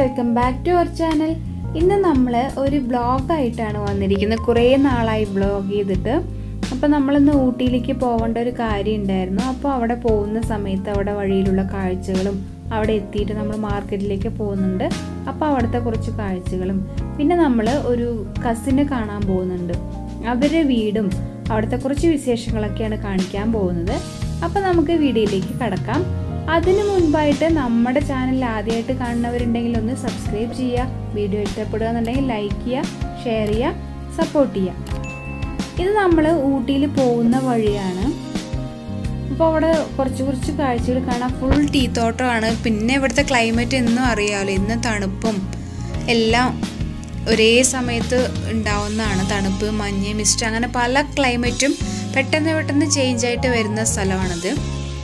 welcome back to അവർ channel ഇന്ന് നമ്മൾ ഒരു ബ്ലോഗായിട്ടാണ് വന്നിരിക്കുന്നത് കുറേ നാളായി ബ്ലോഗ് ചെയ്തിട്ട് അപ്പോൾ നമ്മളിന്ന് ഊട്ടിയിലേക്ക് പോകേണ്ട ഒരു കാര്യം ഉണ്ടായിരുന്നു അപ്പോൾ അവിടെ പോകുന്ന സമയത്ത് അവിടെ വഴിയിലുള്ള കാഴ്ചകളും അവിടെ എത്തിയിട്ട് നമ്മൾ മാർക്കറ്റിലേക്ക് പോകുന്നുണ്ട് അപ്പോൾ അവിടുത്തെ കുറച്ച് കാഴ്ചകളും പിന്നെ നമ്മൾ ഒരു കസിനെ കാണാൻ പോകുന്നുണ്ട് അവരുടെ വീടും അവിടുത്തെ കുറച്ച് വിശേഷങ്ങളൊക്കെയാണ് കാണിക്കാൻ പോകുന്നത് അപ്പോൾ നമുക്ക് വീഡിയോയിലേക്ക് കടക്കാം അതിനു മുൻപായിട്ട് നമ്മുടെ ചാനൽ ആദ്യമായിട്ട് കാണുന്നവരുണ്ടെങ്കിൽ ഒന്ന് സബ്സ്ക്രൈബ് ചെയ്യുക വീഡിയോ ഇഷ്ടപ്പെടുക എന്നുണ്ടെങ്കിൽ ലൈക്ക് ചെയ്യുക ഷെയർ ചെയ്യുക സപ്പോർട്ട് ചെയ്യുക ഇത് നമ്മൾ ഊട്ടിയിൽ പോകുന്ന വഴിയാണ് അപ്പോൾ അവിടെ കുറച്ച് കുറച്ച് കാഴ്ചകൾ കാണാം ഫുൾ ടീ തോട്ടമാണ് പിന്നെ ഇവിടുത്തെ ക്ലൈമറ്റ് എന്നും അറിയാമല്ലോ ഇന്ന് തണുപ്പും എല്ലാം ഒരേ സമയത്ത് ഉണ്ടാവുന്നതാണ് തണുപ്പ് മഞ്ഞ് മിസ്റ്റ് അങ്ങനെ പല ക്ലൈമറ്റും പെട്ടെന്ന് പെട്ടെന്ന് ചേഞ്ച് ആയിട്ട് വരുന്ന സ്ഥലമാണിത്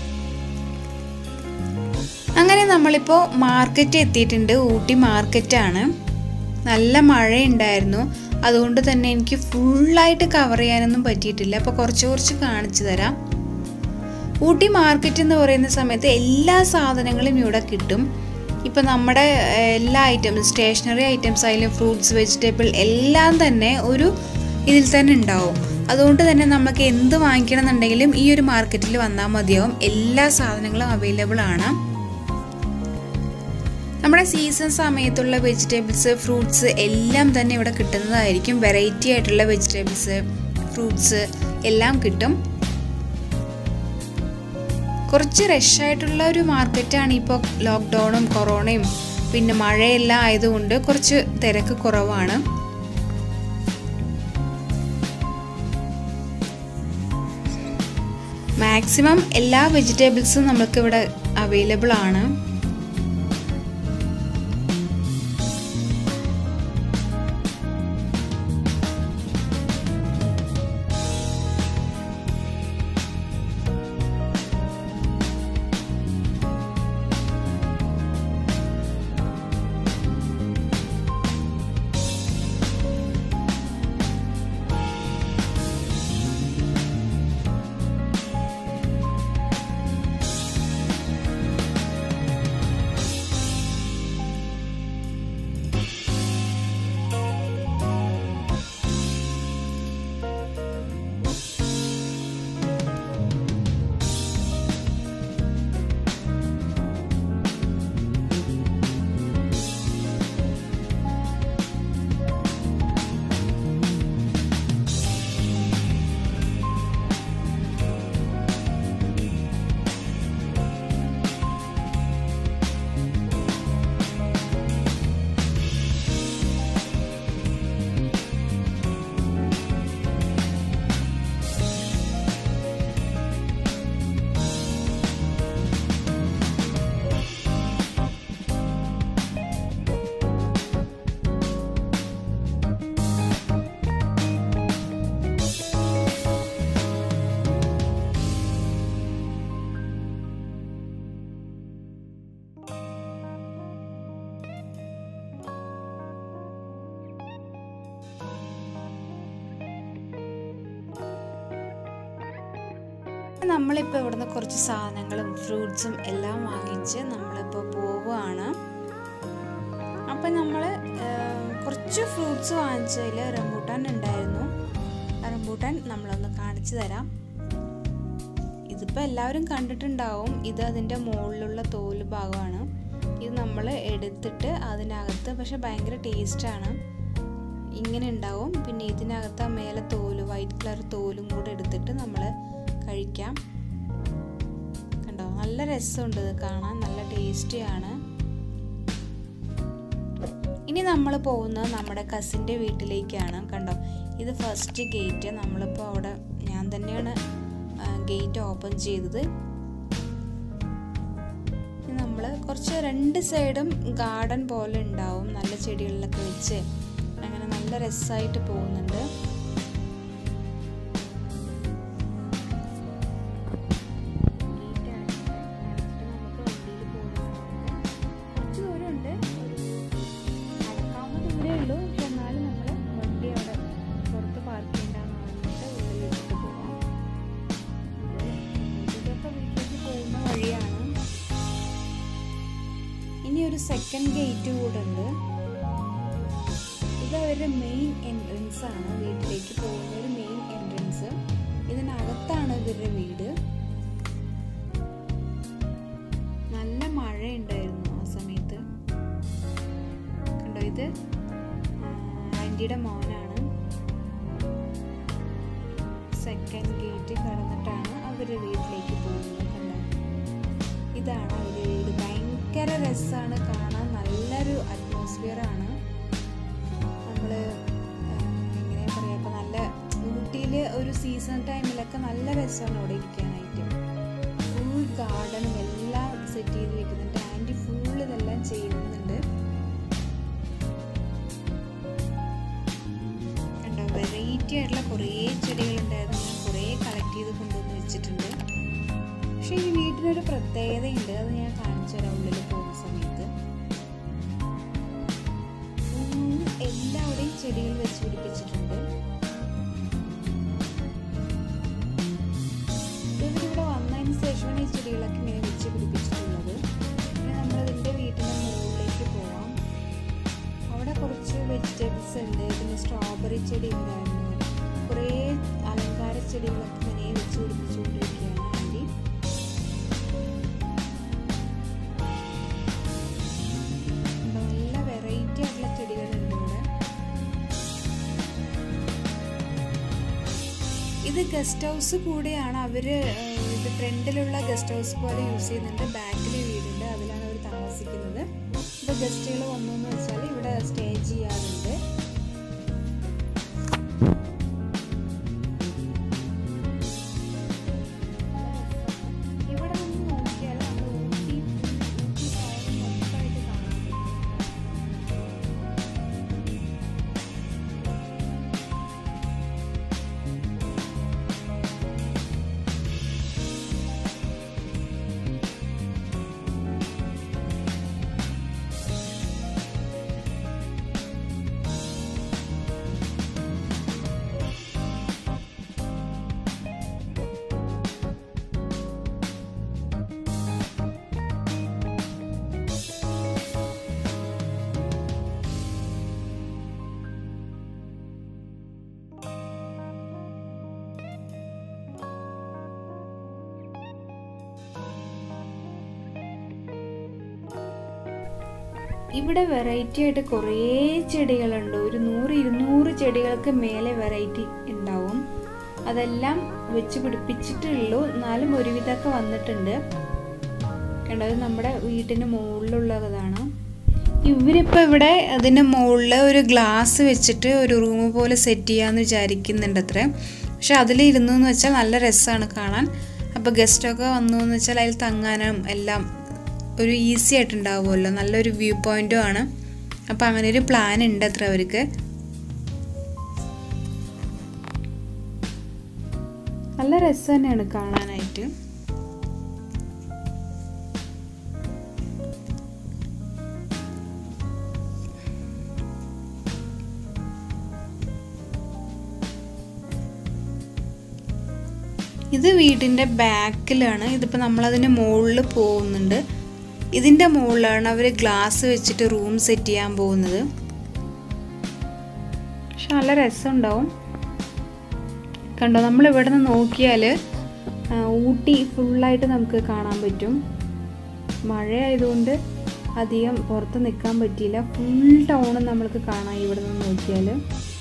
അങ്ങനെ നമ്മളിപ്പോൾ മാർക്കറ്റ് എത്തിയിട്ടുണ്ട് ഊട്ടി മാർക്കറ്റാണ് നല്ല മഴയുണ്ടായിരുന്നു അതുകൊണ്ട് തന്നെ എനിക്ക് ഫുള്ളായിട്ട് കവർ ചെയ്യാനൊന്നും പറ്റിയിട്ടില്ല അപ്പോൾ കുറച്ച് കുറച്ച് കാണിച്ചു തരാം ഊട്ടി മാർക്കറ്റ് എന്ന് പറയുന്ന സമയത്ത് എല്ലാ സാധനങ്ങളും ഇവിടെ കിട്ടും ഇപ്പം നമ്മുടെ എല്ലാ ഐറ്റംസ് സ്റ്റേഷനറി ഐറ്റംസ് ആയാലും ഫ്രൂട്ട്സ് വെജിറ്റബിൾ എല്ലാം തന്നെ ഒരു ഇതിൽ തന്നെ ഉണ്ടാവും അതുകൊണ്ട് തന്നെ നമുക്ക് എന്ത് വാങ്ങിക്കണം എന്നുണ്ടെങ്കിലും ഈ ഒരു മാർക്കറ്റിൽ വന്നാൽ മതിയാവും എല്ലാ സാധനങ്ങളും അവൈലബിൾ ആണ് നമ്മുടെ സീസൺ സമയത്തുള്ള വെജിറ്റബിൾസ് ഫ്രൂട്ട്സ് എല്ലാം തന്നെ ഇവിടെ കിട്ടുന്നതായിരിക്കും വെറൈറ്റി ആയിട്ടുള്ള വെജിറ്റബിൾസ് ഫ്രൂട്ട്സ് എല്ലാം കിട്ടും കുറച്ച് റഷായിട്ടുള്ള ഒരു മാർക്കറ്റാണ് ഇപ്പോൾ ലോക്ക്ഡൗണും കൊറോണയും പിന്നെ മഴയെല്ലാം ആയതുകൊണ്ട് കുറച്ച് തിരക്ക് കുറവാണ് മാക്സിമം എല്ലാ വെജിറ്റബിൾസും നമുക്ക് ഇവിടെ അവൈലബിൾ ആണ് നമ്മളിപ്പോൾ ഇവിടുന്ന് കുറച്ച് സാധനങ്ങളും ഫ്രൂട്ട്സും എല്ലാം വാങ്ങിച്ച് നമ്മളിപ്പോൾ പോവുകയാണ് അപ്പം നമ്മൾ കുറച്ച് ഫ്രൂട്ട്സ് വാങ്ങിച്ചതിൽ റംബൂട്ടാൻ ഉണ്ടായിരുന്നു റംബൂട്ടാൻ നമ്മളൊന്ന് കാണിച്ചു തരാം ഇതിപ്പോൾ എല്ലാവരും കണ്ടിട്ടുണ്ടാവും ഇത് അതിൻ്റെ മുകളിലുള്ള തോല് ഭാഗമാണ് ഇത് നമ്മൾ എടുത്തിട്ട് അതിനകത്ത് പക്ഷെ ഭയങ്കര ടേസ്റ്റാണ് ഇങ്ങനെ ഉണ്ടാവും പിന്നെ ഇതിനകത്ത് ആ മേലെ തോല് വൈറ്റ് കളർ തോലും കൂടെ എടുത്തിട്ട് നമ്മൾ കഴിക്കാം കണ്ടോ നല്ല രസമുണ്ട് ഇത് കാണാൻ നല്ല ടേസ്റ്റിയാണ് ഇനി നമ്മൾ പോകുന്നത് നമ്മുടെ കസിൻ്റെ വീട്ടിലേക്കാണ് കണ്ടോ ഇത് ഫസ്റ്റ് ഗേറ്റ് നമ്മളിപ്പോൾ അവിടെ ഞാൻ തന്നെയാണ് ഗേറ്റ് ഓപ്പൺ ചെയ്തത് നമ്മൾ കുറച്ച് രണ്ട് സൈഡും ഗാർഡൻ പോലെ ഉണ്ടാവും നല്ല ചെടികളിലൊക്കെ വെച്ച് അങ്ങനെ നല്ല രസമായിട്ട് പോകുന്നുണ്ട് ഒരു സെക്കൻഡ് ഗേറ്റ് കൂടെ ഉണ്ട് ഇത് അവരുടെ മെയിൻ എൻട്രൻസ് ആണ് വീട്ടിലേക്ക് പോകുന്ന ഒരു മെയിൻ എൻട്രൻസ് ഇതിനകത്താണ് ഇവരുടെ വീട് നല്ല മഴ ഉണ്ടായിരുന്നു ആ സമയത്ത് കണ്ടോ ഇത് ആൻറ്റിയുടെ മോനാണ് സെക്കൻഡ് ഗേറ്റ് കടന്നിട്ടാണ് അവരുടെ വീട്ടിലേക്ക് പോകുന്നത് കണ്ടോ ഇതാണ് അവരുടെ വീട് ഭയങ്കര രസമാണ് കാണാൻ നല്ലൊരു അറ്റ്മോസ്ഫിയർ ആണ് നമ്മൾ എങ്ങനെ പറയാ ഇപ്പം നല്ല ഊട്ടിയിൽ ഒരു സീസൺ ടൈമിലൊക്കെ നല്ല രസമാണ് അവിടെ ഇരിക്കാനായിട്ട് ഫുൾ ഗാർഡനും എല്ലാം സെറ്റ് ചെയ്ത് വെക്കുന്നുണ്ട് ആൻറ്റി ഫുൾ ഇതെല്ലാം ചെയ്യുന്നുണ്ട് കണ്ടോ വെറൈറ്റി ആയിട്ടുള്ള കുറേ ചെടികളുണ്ടായിരുന്നു ഞാൻ കുറേ കളക്ട് ചെയ്ത് കൊണ്ടുവന്ന് വെച്ചിട്ടുണ്ട് പക്ഷെ ഈ വീട്ടിനൊരു പ്രത്യേകതയുണ്ട് അത് ഞാൻ കാണിച്ചു തരാം ഉള്ളിൽ പോകുന്ന സമയത്ത് ഫുൾ എല്ലാവിടെയും ചെടികൾ വെച്ച് പിടിപ്പിച്ചിട്ടുണ്ട് ഇവരിവിടെ വന്നതിന് ശേഷമാണ് ഈ ചെടികളൊക്കെ ഇങ്ങനെ വെച്ച് പിടിപ്പിച്ചിട്ടുള്ളത് പിന്നെ നമ്മളിതിൻ്റെ വീട്ടിൻ്റെ മുകളിലേക്ക് പോവാം അവിടെ കുറച്ച് വെജിറ്റബിൾസ് ഉണ്ട് പിന്നെ സ്ട്രോബെറി ചെടി ഉണ്ടായിരുന്നു കുറേ അലങ്കാര ചെടികളൊക്കെ ഇങ്ങനെ വെച്ച് പിടിപ്പിച്ചുകൊണ്ടിരിക്കുകയാണ് ആൻറ്റി നല്ല വെറൈറ്റി ആയിട്ടുള്ള ചെടികളുണ്ട് ഇവിടെ ഇത് ഗസ്റ്റ് ഹൗസ് കൂടിയാണ് അവര് ഇത് ഫ്രണ്ടിലുള്ള ഗസ്റ്റ് ഹൗസ് പോലെ യൂസ് ചെയ്യുന്നുണ്ട് ബാക്കിൽ വീടുണ്ട് അതിലാണ് അവർ താമസിക്കുന്നത് ഇപ്പൊ ഗസ്റ്റുകൾ വന്നു എന്ന് വെച്ചാൽ ഇവിടെ സ്റ്റേ ചെയ്യാറുണ്ട് ഇവിടെ നിന്ന് നോക്കിയാൽ നമ്മൾ ഊട്ടി ഊട്ടി സൈഡ് മൊത്തമായിട്ട് കാണാൻ പറ്റും ഇവിടെ വെറൈറ്റി ആയിട്ട് കുറേ ചെടികളുണ്ട് ഒരു നൂറ് ഇരുന്നൂറ് ചെടികൾക്ക് മേലെ വെറൈറ്റി ഉണ്ടാവും അതെല്ലാം വെച്ച് പിടിപ്പിച്ചിട്ടുള്ളൂ എന്നാലും ഒരുവിധമൊക്കെ വന്നിട്ടുണ്ട് കണ്ടത് നമ്മുടെ വീട്ടിന് മുകളിലുള്ളതാണ് ഇവരിപ്പോൾ ഇവിടെ അതിന് മുകളിൽ ഒരു ഗ്ലാസ് വെച്ചിട്ട് ഒരു റൂം പോലെ സെറ്റ് ചെയ്യാമെന്ന് വിചാരിക്കുന്നുണ്ട് അത്ര പക്ഷെ അതിലിരുന്നു എന്ന് വെച്ചാൽ നല്ല രസമാണ് കാണാൻ അപ്പോൾ ഗസ്റ്റൊക്കെ വന്നു എന്ന് വെച്ചാൽ അതിൽ തങ്ങാനും എല്ലാം ഒരു ഈസി ആയിട്ടുണ്ടാവുമല്ലോ നല്ലൊരു വ്യൂ പോയിന്റും ആണ് അപ്പോൾ അങ്ങനെ ഒരു പ്ലാൻ ഉണ്ട് അത്ര അവർക്ക് നല്ല രസം തന്നെയാണ് കാണാനായിട്ട് ഇത് വീടിൻ്റെ ബാക്കിലാണ് ഇതിപ്പോൾ നമ്മളതിൻ്റെ മുകളിൽ പോകുന്നുണ്ട് ഇതിൻ്റെ മുകളിലാണ് അവർ ഗ്ലാസ് വെച്ചിട്ട് റൂം സെറ്റ് ചെയ്യാൻ പോകുന്നത് പക്ഷെ നല്ല രസമുണ്ടാവും കണ്ടോ നമ്മൾ ഇവിടെ നിന്ന് നോക്കിയാൽ ഊട്ടി ഫുള്ളായിട്ട് നമുക്ക് കാണാൻ പറ്റും മഴ ആയതുകൊണ്ട് അധികം പുറത്ത് നിൽക്കാൻ പറ്റിയില്ല ഫുൾ ടൗണും നമ്മൾക്ക് കാണാം ഇവിടെ നിന്ന് നോക്കിയാൽ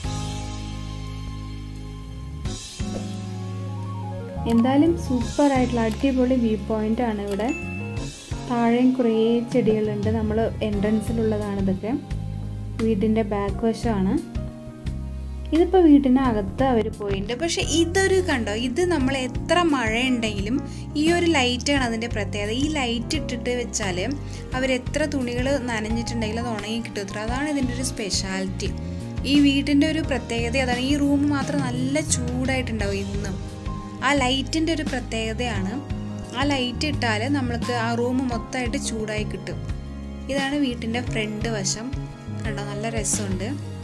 എന്തായാലും സൂപ്പർ ആയിട്ടുള്ള അടിപൊളി വ്യൂ പോയിന്റ് ആണ് ഇവിടെ താഴെയും കുറേ ചെടികളുണ്ട് നമ്മൾ എൻട്രൻസിലുള്ളതാണ് ഇതൊക്കെ വീടിൻ്റെ ബാക്ക് വശമാണ് ഇതിപ്പോൾ വീട്ടിനകത്ത് അവർ പോയിട്ടുണ്ട് പക്ഷെ ഇതൊരു കണ്ടോ ഇത് നമ്മൾ എത്ര മഴ ഉണ്ടെങ്കിലും ഈ ഒരു ലൈറ്റാണ് അതിൻ്റെ പ്രത്യേകത ഈ ലൈറ്റ് ഇട്ടിട്ട് വെച്ചാൽ അവർ എത്ര തുണികൾ നനഞ്ഞിട്ടുണ്ടെങ്കിലും അത് ഉണങ്ങി കിട്ടും അത്ര അതാണ് ഇതിൻ്റെ ഒരു സ്പെഷ്യാലിറ്റി ഈ വീട്ടിൻ്റെ ഒരു പ്രത്യേകത അതാണ് ഈ റൂം മാത്രം നല്ല ചൂടായിട്ടുണ്ടാവും ഇന്നും ആ ലൈറ്റിൻ്റെ ഒരു പ്രത്യേകതയാണ് ആ ലൈറ്റ് ഇട്ടാൽ നമ്മൾക്ക് ആ റൂം മൊത്തമായിട്ട് ചൂടായി കിട്ടും ഇതാണ് വീട്ടിൻ്റെ ഫ്രണ്ട് വശം കണ്ടോ നല്ല രസമുണ്ട്